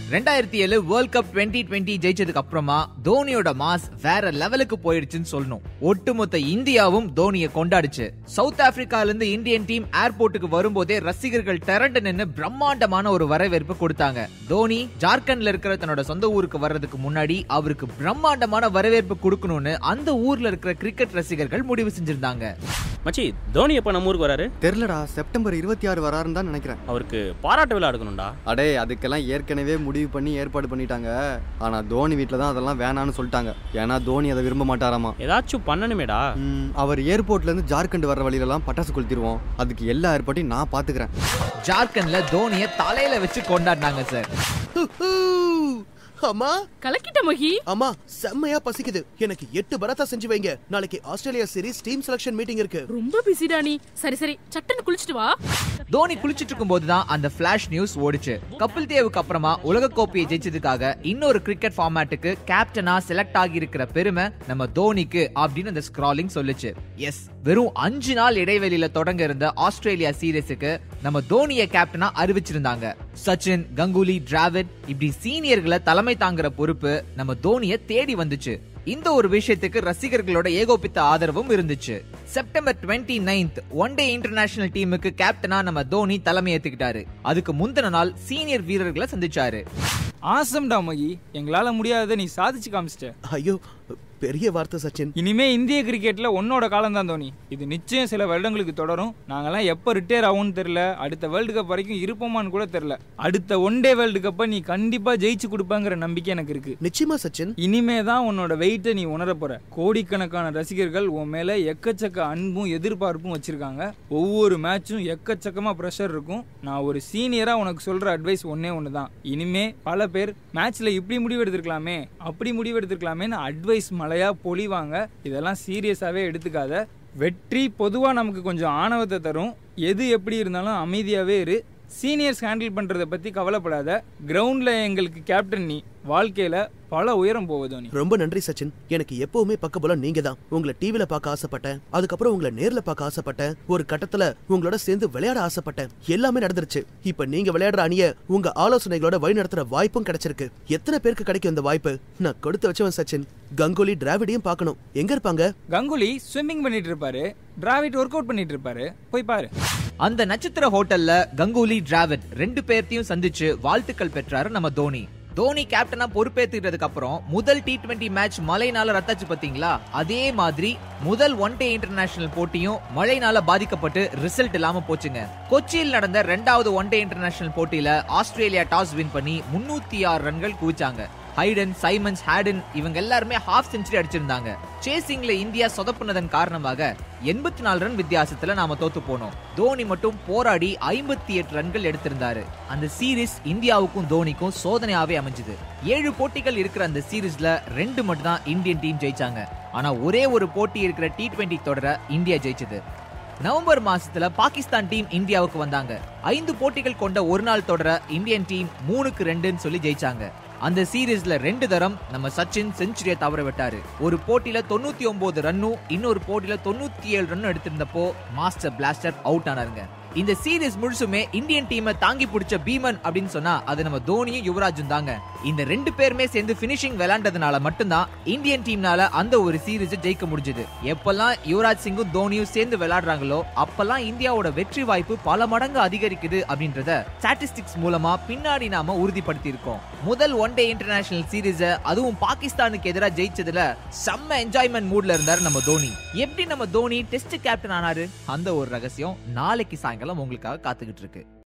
ரெண்டாயிரத்தி ஏழு world cup twenty twenty ஜெயிச்சதுக்கு அப்புறமா தோனியோட மாஸ் வேற லெவலுக்கு போயிடுச்சுன்னு சொல்லணும் ஒட்டுமொத்த இந்தியாவும் தோனியை கொண்டாடுச்சு சவுத் ஆப்பிரிக்கால இருந்து இந்தியன் டீம் ஏர்போர்ட்டுக்கு வரும்போதே ரசிகர்கள் திரண்டு நின்னு பிரம்மாண்டமான ஒரு வரவேற்பு கொடுத்தாங்க தோனி ஜார்க்கண்ட்ல இருக்கிற தன்னோட சொந்த ஊருக்கு வர்றதுக்கு முன்னாடி அவருக்கு பிரம்மாண்டமான வரவேற்பு கொடுக்கணும்னு அந்த ஊர்ல இருக்கிற கிரிக்கெட் ரசிகர்கள் முடிவு செஞ்சிருந்தாங்க மச்சி தோனி எப்போ நம்ம ஊருக்கு வராரு தெரிலடா செப்டம்பர் இருபத்தி ஆறு வராருன்னு தான் நினைக்கிறேன் அவருக்கு பாராட்டு விழா எடுக்கணும்டா அடே அதுக்கெல்லாம் ஏற்கனவே முடிவு பண்ணி ஏற்பாடு பண்ணிட்டாங்க ஆனா தோனி வீட்டில் தான் அதெல்லாம் வேணான்னு சொல்லிட்டாங்க ஏன்னா தோனி அதை விரும்ப மாட்டாராமா ஏதாச்சும் பண்ணணுமேடா ம், அவர் ஏர்போர்ட்ல இருந்து ஜார்க்கண்ட் வர்ற வழியிலலாம் பட்டாசு கொளுத்திடுவோம் அதுக்கு எல்லா ஏற்பாட்டையும் நான் பாத்துக்கிறேன் ஜார்க்கண்ட்ல தோனியை தலையில வச்சு கொண்டாடினாங்க சார் அம்மா கலக்கிட்ட மகி அம்மா செம்மையா பசிக்குது எனக்கு எட்டு பராத்தா செஞ்சு வைங்க நாளைக்கு Australia series team selection meeting இருக்கு ரொம்ப பிஸிடா நீ சரி சரி சட்டுன்னு குளிச்சிட்டு வா தோனி குளிச்சிட்டு இருக்கும்போது தான் அந்த ஃபிளாஷ் நியூஸ் ஓடிச்சு கபில் தேவுக்கு அப்புறமா உலக கோப்பையை ஜெயிச்சதுக்காக இன்னொரு கிரிக்கெட் ஃபார்மேட்டுக்கு கேப்டனா செலக்ட் ஆகி இருக்கிற பெருமை நம்ம தோனிக்கு அப்படின்னு அந்த ஸ்க்ராலிங் சொல்லுச்சு எஸ் வெறும் அஞ்சு நாள் இடைவெளியில தொடங்க இருந்த ஆஸ்திரேலியா சீரீஸுக்கு நம்ம தோனியை கேப்டனா அறிவிச்சிருந்தாங்க சச்சின் கங்குலி டிராவிட் இப்படி சீனியர்களை தலைமை தாங்குற பொறுப்பு நம்ம தோனியை தேடி வந்துச்சு இந்த ஒரு விஷயத்துக்கு ரசிகர்களோட ஏகோபித்த ஆதரவும் இருந்துச்சு September twenty ninth one day international டீமுக்கு கேப்டனா நம்ம தோனி தலைமை ஏத்துக்கிட்டாரு அதுக்கு முந்தின நாள் சீனியர் வீரர்களை சந்திச்சாரு ஆசம்டா மகி எங்களால முடியாததை நீ சாதிச்சு காமிச்சிட்ட ஐயோ பெரிய வார்த்தை சச்சின் இனிமே இந்திய கிரிக்கெட்ல உன்னோட காலம் தான் தோனி இது நிச்சயம் சில வருடங்களுக்கு தொடரும் நாங்கெல்லாம் எப்போ ரிட்டையர் ஆகும்னு தெரியல அடுத்த வேர்ல்டு கப் வரைக்கும் இருப்போமான்னு கூட தெரியல அடுத்த ஒன் டே வேர்ல்டு கப்பை நீ கண்டிப்பா ஜெயிச்சு கொடுப்பாங்கிற நம்பிக்கை எனக்கு இருக்கு நிச்சயமா சச்சின் இனிமே தான் உன்னோட வெயிட்டை நீ உணர போற கோடிக்கணக்கான ரசிகர்கள் உன் மேல எக்கச்சக்க அன்பும் எதிர்பார்ப்பும் வச்சிருக்காங்க ஒவ்வொரு மேட்சும் எக்கச்சக்கமா ப்ரெஷர் இருக்கும் நான் ஒரு சீனியரா உனக்கு சொல்ற அட்வைஸ் ஒன்னே ஒன்று தான் இனிமே பல பேர் மேட்ச்ல இப்படி முடிவு எடுத்திருக்கலாமே அப்படி முடிவு எடுத்திருக்கலாமேன்னு அட்வைஸ் மழையா பொழிவாங்க இதெல்லாம் சீரியஸாவே எடுத்துக்காத வெற்றி பொதுவாக நமக்கு கொஞ்சம் ஆணவத்தை தரும் எது எப்படி இருந்தாலும் அமைதியாகவே இரு சீனியர்ஸ் ஹேண்டில் பண்ணுறதை பற்றி கவலைப்படாத கிரவுண்டில் எங்களுக்கு கேப்டன் நீ வாழ்க்கையில் பல உயரம் போவதோ நீ ரொம்ப நன்றி சச்சின் எனக்கு எப்பவுமே பக்கபலம் நீங்க தான் உங்களை டிவில பார்க்க ஆசைப்பட்டேன் அதுக்கப்புறம் உங்களை நேர்ல பார்க்க ஆசைப்பட்டேன் ஒரு கட்டத்துல உங்களோட சேர்ந்து விளையாட ஆசைப்பட்டேன் எல்லாமே நடந்துருச்சு இப்ப நீங்க விளையாடுற அணிய உங்க ஆலோசனைகளோட வழி நடத்துற வாய்ப்பும் கிடைச்சிருக்கு எத்தனை பேருக்கு கிடைக்கும் இந்த வாய்ப்பு நான் கொடுத்து வச்சவன் சச்சின் கங்குலி டிராவிடையும் பார்க்கணும் எங்க இருப்பாங்க கங்குலி ஸ்விம்மிங் பண்ணிட்டு இருப்பாரு டிராவிட் ஒர்க் அவுட் பண்ணிட்டு இருப்பாரு போய் பாரு அந்த நட்சத்திர ஹோட்டல்ல கங்குலி டிராவிட் ரெண்டு பேர்த்தையும் சந்திச்சு வாழ்த்துக்கள் பெற்றாரு நம்ம தோனி தோனி கேப்டனா பொறுப்பேத்துக்கிட்டதுக்கு அப்புறம் முதல் டி டுவெண்ட்டி மேட்ச் மழைனால ரத்தாச்சு பாத்தீங்களா அதே மாதிரி முதல் ஒன் டே இன்டர்நேஷனல் போட்டியும் மழைனால பாதிக்கப்பட்டு ரிசல்ட் இல்லாம போச்சுங்க கொச்சியில் நடந்த ரெண்டாவது ஒன் டே இன்டர்நேஷனல் போட்டியில ஆஸ்திரேலியா டாஸ் வின் பண்ணி முன்னூத்தி ஆறு ரன்கள் குவிச்சாங்க ஹைடன் சைமன்ஸ் ஹேடன் இவங்க எல்லாருமே ஹாஃப் செஞ்சுரி அடிச்சிருந்தாங்க சேசிங்ல இந்தியா சொதப்புனதன் காரணமாக எண்பத்தி நாலு ரன் வித்தியாசத்துல நாம தோத்து போனோம் தோனி மட்டும் போராடி ஐம்பத்தி எட்டு ரன்கள் எடுத்திருந்தாரு அந்த சீரிஸ் இந்தியாவுக்கும் தோனிக்கும் சோதனையாவே அமைஞ்சது ஏழு போட்டிகள் இருக்கிற அந்த சீரிஸ்ல ரெண்டு மட்டும் தான் இந்தியன் டீம் ஜெயிச்சாங்க ஆனா ஒரே ஒரு போட்டி இருக்கிற டி டுவெண்ட்டி தொடர இந்தியா ஜெயிச்சது நவம்பர் மாசத்துல பாகிஸ்தான் டீம் இந்தியாவுக்கு வந்தாங்க ஐந்து போட்டிகள் கொண்ட ஒரு நாள் தொடர இந்தியன் டீம் மூணுக்கு ரெண்டுன்னு சொல்லி ஜெயிச்சாங்க அந்த சீரீஸ்ல ரெண்டு தரம் நம்ம சச்சின் செஞ்சுரியை தவற விட்டாரு ஒரு போட்டியில தொண்ணூத்தி ஒன்பது ரன்னும் இன்னொரு போட்டியில தொண்ணூத்தி ஏழு ரன்னும் எடுத்திருந்தப்போ மாஸ்டர் பிளாஸ்டர் அவுட் ஆனாருங்க இந்த சீரீஸ் முழுசுமே இந்தியன் டீமை தாங்கி பிடிச்ச பீமன் அப்படின்னு சொன்னா அது நம்ம தோனியும் யுவராஜும் தாங்க இந்த ரெண்டு பேருமே சேர்ந்து பினிஷிங் விளையாண்டதுனால மட்டும்தான் இந்தியன் டீம்னால அந்த ஒரு சீரீஸ் ஜெயிக்க முடிஞ்சது எப்பெல்லாம் யுவராஜ் சிங்கும் தோனியும் சேர்ந்து விளையாடுறாங்களோ அப்பெல்லாம் இந்தியாவோட வெற்றி வாய்ப்பு பல மடங்கு அதிகரிக்குது அப்படின்றத ஸ்டாட்டிஸ்டிக்ஸ் மூலமா பின்னாடி நாம உறுதிப்படுத்தி இருக்கோம் முதல் ஒன் டே இன்டர்நேஷனல் சீரீஸ அதுவும் பாகிஸ்தானுக்கு எதிராக ஜெயிச்சதுல செம்ம என்ஜாய்மெண்ட் மூட்ல இருந்தாரு நம்ம தோனி எப்படி நம்ம தோனி டெஸ்ட் கேப்டன் ஆனாரு அந்த ஒரு ரகசியம் நாளைக்கு சாயங்காலம் உங்களுக்காக காத்துக்கிட்டு இருக்கு